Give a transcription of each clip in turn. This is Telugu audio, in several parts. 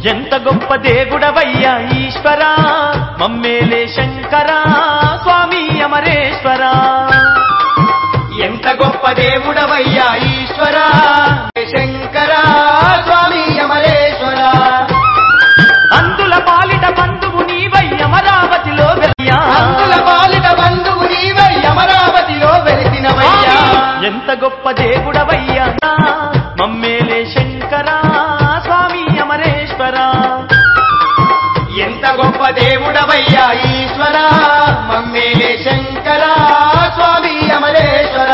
ఎంత గొప్ప దేవుడవయ్యా ఈశ్వరా మమ్మేలే శంకరా స్వామి అమరేశ్వరా ఎంత గొప్ప దేవుడవయ్యా ఈశ్వర శంకర స్వామి అమరేశ్వర అందుల పాలిట బంధువు నీవై అమరావతిలో వెయ్యా అందుల బాలిట బంధువు నీవై అమరావతిలో వెలిసినవయ్యా ఎంత గొప్ప దేవుడవయ్యా మమ్మేలే శంకరా స్వామి అమరేశ్వరా ఎంత గొప్ప దేవుడవయ్యా ఈశ్వర మమ్మేలే శంకర స్వామి అమరేశ్వర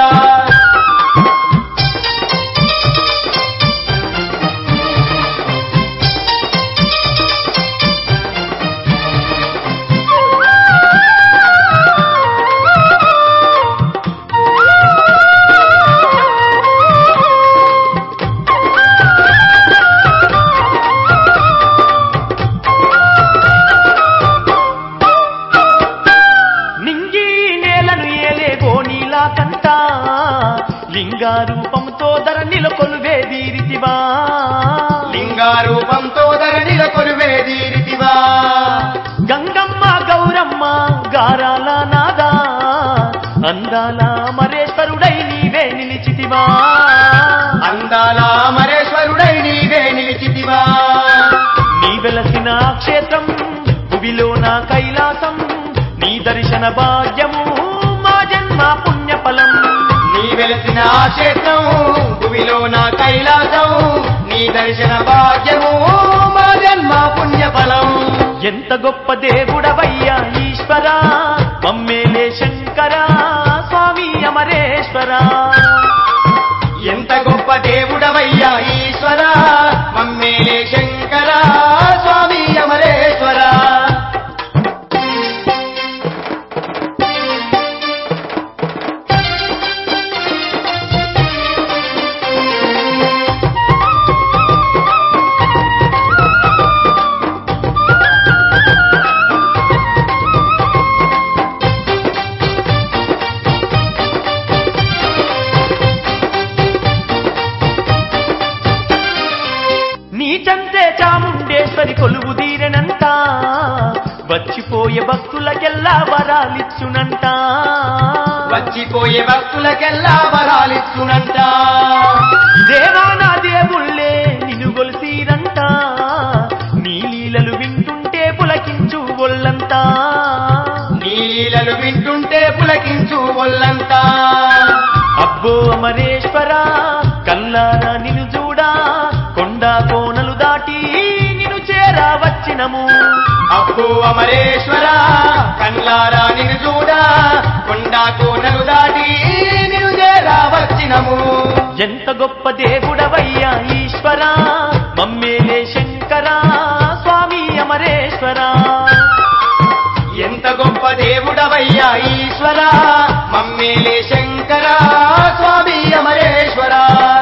నింగి నేలను ఏలే గోనీలా కంట లింగారూపంతో ధరణిల కొలువే దీరితివా లింగారూపంతో ధరణిల కొలువేదీరితివా గంగమ్మ గౌరమ్మ గారాల నాదా అందాల మరేశ్వరుడై నీవే నిలిచితివా అందాల అమరేశ్వరుడై నీవే నిలిచితివా నీ వెలసిన క్షేత్రం భువిలో నా కైలాసం నీ దర్శన భాగ్యము మా జన్మ పుణ్యఫలం నీ వెలసిన ఆ క్షేత్రం భూమిలో నా కైలాసం నీ దర్శన భాగ్యము మా జన్మ పుణ్యఫలం ఎంత గొప్ప దేవుడవయ్యా ఈశ్వరా మమ్మేలే శంకరా స్వామి అమరేశ్వరా ఎంత గొప్ప దేవుడవయ్యా ఈశ్వర మమ్మేలే శంకర స్వామి అమరేశ్వర నీ చంతే చాముండేశ్వరి కొలువు తీరెనంట వచ్చిపోయే భక్తులకెల్లా వరాలిచ్చునంట వచ్చిపోయే భక్తులకెల్లా వరాలిచ్చునంట దేవానా దేవుళ్ళే నిన్ను గొలిసిరంట నీ లీలలు వింటుంటే పులకించు ఒళ్ళంతా నీ లీలలు వింటుంటే పులకించు ఒళ్ళంతా అబ్బో అమరేశ్వర కల్లారా నిన్ను చూడా కొండ కోనలు దాటి నిన్ను చేరా వచ్చినము అబ్బో అమరేశ్వర కన్లారా నిన్ను చూడా కొండా కోనలు దాటి నిన్ను చేరా వచ్చినము ఎంత గొప్ప దేవుడవయ్యా ఈశ్వర మమ్మేలే శంకరా స్వామి అమరేశ్వరా ఎంత గొప్ప దేవుడవయ్యా ఈశ్వర మమ్మేలే శంకర స్వామి అమరేశ్వర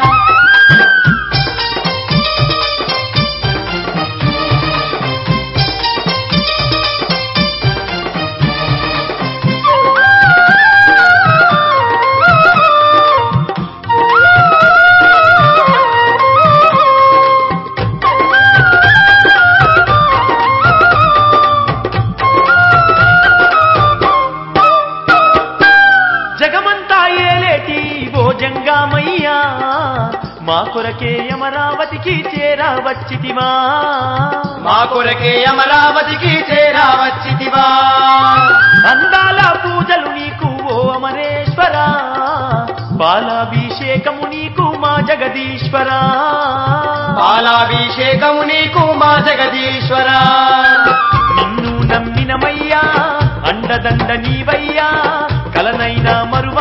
జగమంతా ఏలేటి ఓ జంగామయ్యా మా కొరకే అమరావతికి చేరా వచ్చితివా మా కొరకే అమరావతికి చేరా వచ్చితివా అందాల పూజలు నీకు ఓ అమరేశ్వరా బాలాభిషేకము నీకు మా జగదీశ్వరా పాలాభిషేకము నీకు మా జగదీశ్వర నిన్ను నమ్మినమయ్యా అండదండ నీవయ్యా కలనైనా మరువ